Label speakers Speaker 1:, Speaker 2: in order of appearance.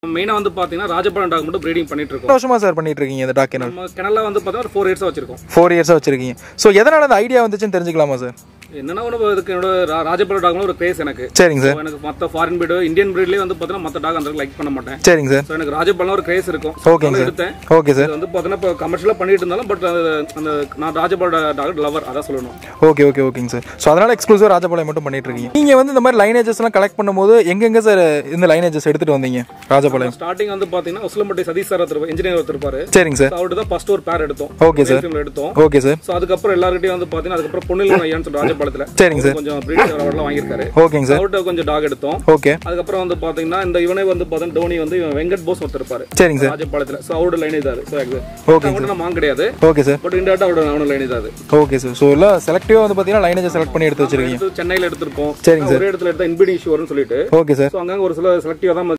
Speaker 1: மெயினா வந்து பாத்தீங்கன்னா ராஜபாளையம் டாக் மட்டும் ப்ரீடிங் பண்ணிட்டு இருக்கோம்
Speaker 2: எத்தனை வருஷமா சார் பண்ணிட்டு இருக்கீங்க இந்த டாக் கெனல்
Speaker 1: நம்ம கிணல்ல வந்து பார்த்தா ஒரு ஃபோர் இயர்ஸா வச்சிருக்கோம்
Speaker 2: ஃபோர் இயர்ஸாக வச்சிருக்கீங்க ஸோ எதனால அந்த ஐடியா வந்துச்சுன்னு தெரிஞ்சுக்கலாமா சார்
Speaker 1: என்னன்னா ஒன்று இதுக்கு என்னோட ரா- ராஜபாளையம் டாக்ல ஒரு கிரேஸ் எனக்கு
Speaker 2: சரிங்க சார்
Speaker 1: So, எனக்கு மற்ற ஃபாரின் பிரீடு இந்தியன் பிரீட்லேயே வந்து பார்த்தீங்கன்னா மற்ற டாக் அந்த லைக் பண்ண மாட்டேன்
Speaker 2: சரிங்க சார்
Speaker 1: ஸோ எனக்கு ராஜபாளையம் ஒரு கிரேஸ் இருக்கும் So,
Speaker 2: ஓகேங்க
Speaker 1: அதனால
Speaker 2: சார்
Speaker 1: எடுத்தேன்
Speaker 2: ஓகே சார்
Speaker 1: இது வந்து பார்த்தீங்கன்னா இப்போ கமர்ஷியலாக பண்ணிட்டு இருந்தாலும் பட் அந்த நான் ராஜபாளையம் டாக் லவர் அதான் சொல்லணும்
Speaker 2: ஓகே ஓகே ஓகேங்க சார் ஸோ அதனால எக்ஸ்க்ளூசிவ் ராஜபாளையம் மட்டும் பண்ணிட்டு இருக்கீங்க நீங்க வந்து இந்த மாதிரி லைனேஜஸ்லாம் கலெக்ட் பண்ணும்போது எங்கெங்க சார் இந்த லைனேஜஸ் எடுத்துட்டு வந்தீங்க ராஜபாளையம்
Speaker 1: ஸ்டார்டிங் வந்து பார்த்தீங்கன்னா உசிலம்பட்டி சதீஷ் சார் ஒருத்தர் இன்ஜினியர் ஒருத்தர் இருப்பாரு
Speaker 2: சரிங்க சார்
Speaker 1: அவர்கிட்ட தான் ஃபர்ஸ்ட் ஒரு பேர் எடுத்தோம்
Speaker 2: ஓகே சார்
Speaker 1: Film ல எடுத்தோம்
Speaker 2: ஓகே சார்
Speaker 1: ஸோ அதுக்கப்புறம் எல்லாருக்கிட்டையும் வந்து பார்த்தீங்கன்னா அதுக்கப்புறம் பொண்ணில் ஐயான்னு சொல்லிட்டு ராஜபாளையத்தில்
Speaker 2: சரிங்க சார்
Speaker 1: கொஞ்சம் பிரீட் அவார்ட்லாம் வாங்கியிருக்காரு
Speaker 2: ஓகேங்க சார்
Speaker 1: அவர்கிட்ட கொஞ்சம் டாக் எடுத்தோம்
Speaker 2: ஓகே
Speaker 1: அதுக்கப்புறம் வந்து பாத்தீங்கன்னா இந்த இவனே வந்து பார்த்தீங்கன்னா டோனி வந்து இவன் வெங்கட் போஸ் ஒருத்தர் இருப்பாரு
Speaker 2: சரிங்க சார்
Speaker 1: ராஜபாளையத்துல ஸோ அவரோட லைன் இதாரு ஸோ
Speaker 2: Okay,
Speaker 1: அவங்கள்ட்ட நான் வாங்க கிடையாது
Speaker 2: ஓகே சார்
Speaker 1: பட் இந்த அவரோட அவனோட லைன் இதாது
Speaker 2: ஓகே சார் ஸோ எல்லாம் செலக்டிவாக வந்து பார்த்தீங்கன்னா லைனேஜை செலக்ட் பண்ணி எடுத்து வச்சிருக்கீங்க
Speaker 1: எடுத்து சென்னையில எடுத்திருப்போம்
Speaker 2: சரிங்க
Speaker 1: ஒரே இடத்துல எடுத்தா இன்பிடிங் இஷ்யூ வரும்னு சொல்லிட்டு
Speaker 2: ஓகே சார்
Speaker 1: ஸோ அங்கங்க ஒரு சில செலக்டிவா தான்